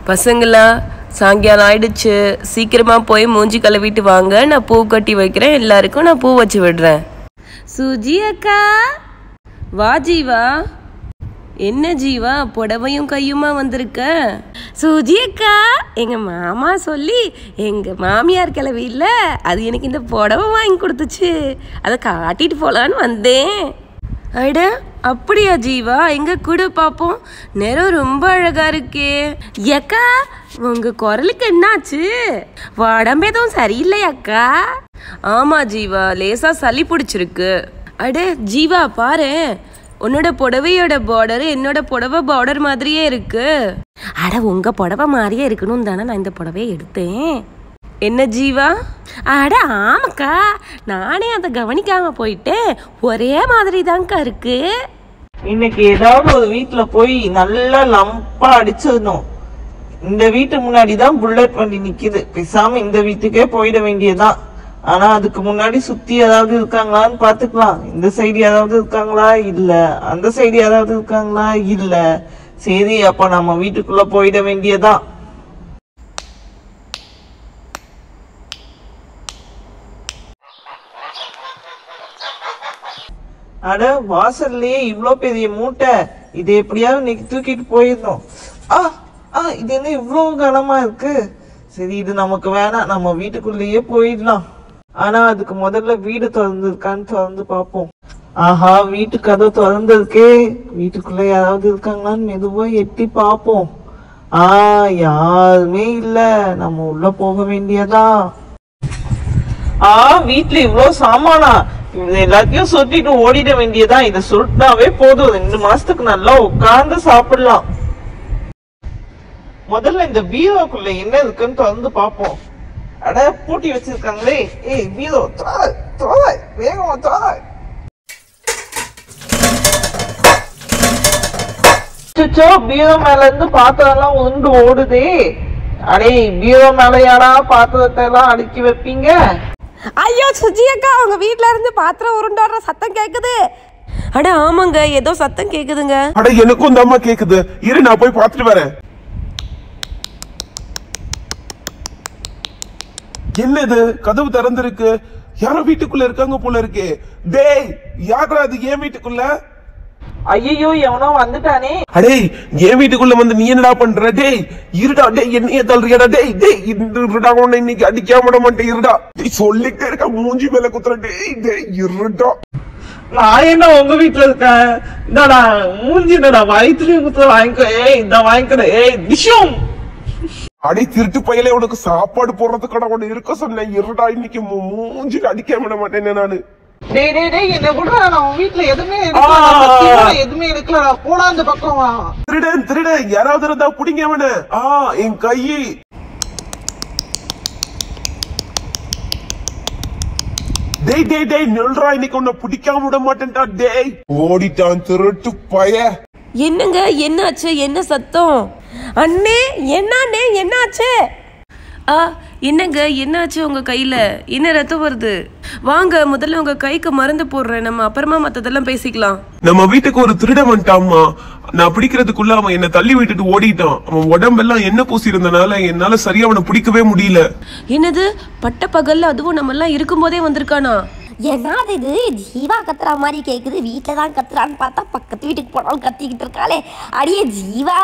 பசங்களா சாயங்காலம் ஆயிடுச்சு சீக்கிரமா போய் மூஞ்சி கழுவிட்டு வாங்க நான் பூ கட்டி வைக்கிறேன் எல்லாருக்கும் நான் பூ வச்சு விடுறேன் சுஜி அக்கா வா ஜீவா என்ன ஜீவா புடவையும் கையுமா வந்திருக்க சுஜி அக்கா எங்க மாமா சொல்லி எங்க மாமியார் கிளவி இல்ல அது எனக்கு இந்த புடவை வாங்கி கொடுத்துச்சு அதை காட்டிட்டு போலான்னு வந்தேன் அட அப்படியா ஜீவா எங்க கூட பாப்போம் நிறம் ரொம்ப அழகா இருக்கே ஏக்கா உங்க குரலுக்கு என்னாச்சு உடம்பு எதுவும் சரியில்லையாக்கா ஆமா ஜீவா லேசா சளி பிடிச்சிருக்கு அட ஜீவா பாரு உன்னோட புடவையோட பார்டர் என்னோட புடவை பார்டர் மாதிரியே இருக்கு அட உங்க புடவை மாதிரியே இருக்கணும் தானே நான் இந்த புடவையை எடுத்தேன் என்ன ஜீவா அட ஆமாக்கா நானே அதை கவனிக்காம போயிட்டேன் ஒரே மாதிரி தான்க்கா இருக்கு இன்னைக்கு ஏதாவது ஒரு வீட்ல போய் நல்லா லம்பா அடிச்சிடணும் இந்த வீட்டு முன்னாடி தான் புல்லட் வண்டி நிக்குது பேசாம இந்த வீட்டுக்கே போயிட வேண்டியதுதான் ஆனா அதுக்கு முன்னாடி சுத்தி ஏதாவது இருக்காங்களான்னு பாத்துக்கலாம் இந்த சைடு யாராவது இருக்காங்களா இல்ல அந்த சைடு யாராவது இருக்காங்களா இல்ல சரி அப்ப நம்ம வீட்டுக்குள்ள போயிட வேண்டியதுதான் அட வாசல்லையே இவ்ளோ பெரிய மூட்டை இது எப்படியாவது இன்னைக்கு தூக்கிட்டு போயிடணும் ஆ ஆ இது என்ன இவ்ளோ கனமா இருக்கு சரி இது நமக்கு வேணாம் நம்ம வீட்டுக்குள்ளேயே போயிடலாம் ஆனா அதுக்கு முதல்ல வீடு திறந்துருக்கான்னு திறந்து பார்ப்போம் ஆஹா வீட்டு கதவு திறந்திருக்கே வீட்டுக்குள்ள யாராவது இருக்காங்களான்னு மெதுவா எட்டி பார்ப்போம் ஆ யாருமே இல்ல நம்ம உள்ள போக வேண்டியதா ஆ வீட்ல இவ்ளோ சாமானா இது எல்லாத்தையும் சுட்டிட்டு ஓடிட வேண்டியதா இத சுருட்டாவே போதும் ரெண்டு மாசத்துக்கு நல்லா உட்கார்ந்து சாப்பிடலாம் முதல்ல இந்த பீரோக்குள்ள என்ன இருக்குன்னு திறந்து பாப்போம் அட பூட்டி வச்சிருக்காங்களே ஏய் பீரோ தோற தோற வேகமா தோற அச்சச்சோ பீரோ மேல இருந்து பாத்திரம் எல்லாம் உருண்டு ஓடுதே அடே பீரோ மேல யாரா பாத்திரத்தை எல்லாம் அடுக்கி வைப்பீங்க ஐயோ சுஜி அக்கா அவங்க வீட்ல இருந்து பாத்திரம் உருண்டாடுற சத்தம் கேக்குது அட ஆமாங்க ஏதோ சத்தம் கேக்குதுங்க அட எனக்கும் இந்த அம்மா கேக்குது இரு நான் போய் பார்த்துட்டு வரேன் என்னது கதவு திறந்திருக்கு யாரோ வீட்டுக்குள்ள இருக்காங்க போல இருக்கே டேய் யாரா அது ஏன் வீட்டுக்குள்ள ஐயோ எவனோ வந்துட்டானே அடே என் வீட்டுக்குள்ள வந்து நீ என்னடா பண்ற டேய் இருடா டேய் என்னைய தள்ளுறியடா டேய் டேய் இருடா உன்னை இன்னைக்கு அடிக்காம விட மாட்டேன் இருடா டேய் சொல்லிட்டே இருக்க மூஞ்சி மேல குத்துற டேய் டேய் இருடா நான் என்ன உங்க வீட்டுல இருக்கேன் இந்தாடா மூஞ்சி என்னடா வயிற்றுலயும் குத்துற வாங்கிக்கோ ஏய் இந்த வாங்கிக்கிறேன் ஏய் விஷம் அடே திருட்டு பையலே உனக்கு சாப்பாடு போடுறதுக்கான ஒண்ணு இருக்க சொன்னேன் இருடா இன்னைக்கு மூ- மூஞ்சில அடிக்காம விட மாட்டேன் நானு டேய் டேய் டேய் என்ன கூட நான் உன் வீட்டுல எதுவுமே எடுக்கல நான் சத்தியமா எதுவுமே எடுக்கல போடா அந்த பக்கம் வா திருடன் திருடன் யாராவது இருந்தா புடிங்க அவன ஆ என் கை டேய் டேய் டேய் நில்றா இன்னைக்கு உன்னை பிடிக்காம விட மாட்டேன்டா டேய் ஓடிட்டான் திருட்டு பய என்னங்க என்னாச்சு என்ன சத்தம் அண்ணே என்ன அண்ணே என்னாச்சு ஆ என்னங்க என்னாச்சு உங்க கையில என்ன ரத்தம் வருது வாங்க முதல்ல உங்க கைக்கு மருந்து போடுறேன் நம்ம அப்புறமா மத்ததெல்லாம் பேசிக்கலாம் நம்ம வீட்டுக்கு ஒரு திருடன் வந்துட்டாம்மா நான் பிடிக்கிறதுக்குள்ள அவன் என்ன தள்ளி விட்டுட்டு ஓடிட்டான் அவன் உடம்பெல்லாம் என்ன பூசி இருந்தனால என்னால சரியா அவனை பிடிக்கவே முடியல என்னது பட்ட பகல்ல அதுவும் நம்ம எல்லாம் இருக்கும்போதே வந்திருக்கானா என்னது இது ஜீவா கத்துற மாதிரி கேக்குது வீட்டில் தான் கத்துறான்னு பார்த்தா பக்கத்து வீட்டுக்கு போனாலும் கத்திக்கிட்டு இருக்காளே அடியே ஜீவா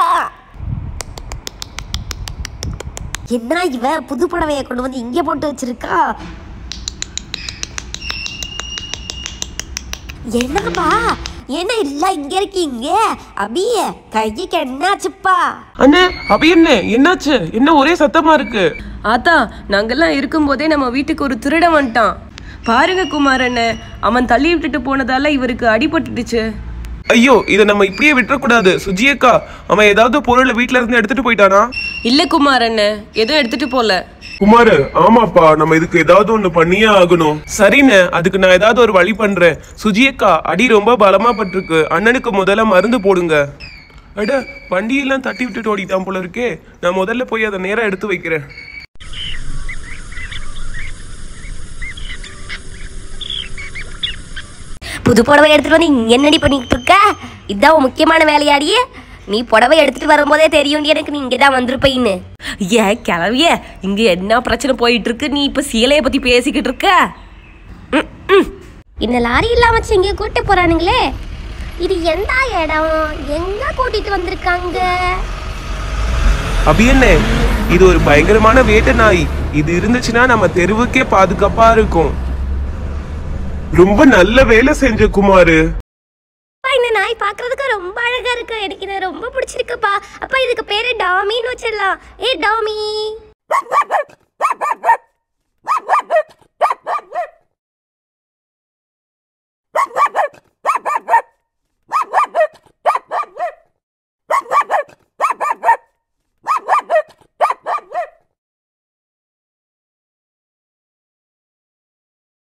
என்ன இவ புது புடவையை கொண்டு வந்து இங்கே போட்டு வச்சிருக்கா என்னப்பா என்ன இல்ல இங்க இருக்கீங்க அபிய கைக்கு என்னாச்சுப்பா அண்ணே அப்ப என்ன என்னாச்சு என்ன ஒரே சத்தமா இருக்கு ஆத்தா நாங்கெல்லாம் இருக்கும்போதே நம்ம வீட்டுக்கு ஒரு திருடன் வந்துட்டான் பாருங்க குமார் அண்ணன் அவன் தள்ளி விட்டுட்டு போனதால இவருக்கு அடிபட்டுடுச்சு ஐயோ இதை நம்ம இப்படியே விட்டுறக்கூடாது சுஜியக்கா அவன் ஏதாவது பொருளை வீட்ல இருந்து எடுத்துட்டு போயிட்டானா இல்ல குமார் அண்ணன் எதுவும் எடுத்துட்டு போல குமாரு ஆமாப்பா நம்ம இதுக்கு ஏதாவது ஒண்ணு பண்ணியே ஆகணும் சரிண்ணே அதுக்கு நான் ஏதாவது ஒரு வழி பண்றேன் சுஜியக்கா அடி ரொம்ப பலமா பட்டிருக்கு அண்ணனுக்கு முதல்ல மருந்து போடுங்க அட வண்டியெல்லாம் தட்டி விட்டுட்டு ஓடிட்டான் போல இருக்கே நான் முதல்ல போய் அதை நேரா எடுத்து வைக்கிறேன் புது புடவை எடுத்துட்டு வந்து இங்க என்னடி பண்ணிட்டு இருக்க இதான் உன் முக்கியமான வேலையாடியே நீ புடவை எடுத்துட்டு வரும்போதே தெரியும் எனக்கு நீ இங்கே தான் வந்திருப்பைன்னு ஏன் கிளவிய இங்க என்ன பிரச்சனை போயிட்டு இருக்கு நீ இப்ப சீலைய பத்தி பேசிக்கிட்டு இருக்க ம், ம். இந்த லாரி இல்லாம வச்சு இங்கே கூட்டு போறானுங்களே இது எந்த இடம் எங்க கூட்டிட்டு வந்திருக்காங்க அபி என்ன இது ஒரு பயங்கரமான வேட்டை நாய் இது இருந்துச்சுன்னா நம்ம தெருவுக்கே பாதுகாப்பா இருக்கும் ரொம்ப நல்ல வேலை செஞ்ச குமாரு அப்பா, இந்த நாய் பார்க்கிறதுக்கு ரொம்ப அழகா இருக்கு எனக்கு இது ரொம்ப பிடிச்சிருக்குப்பா அப்பா இதுக்கு பேரு டாமின்னு வச்சிடலாம் ஏ டாமி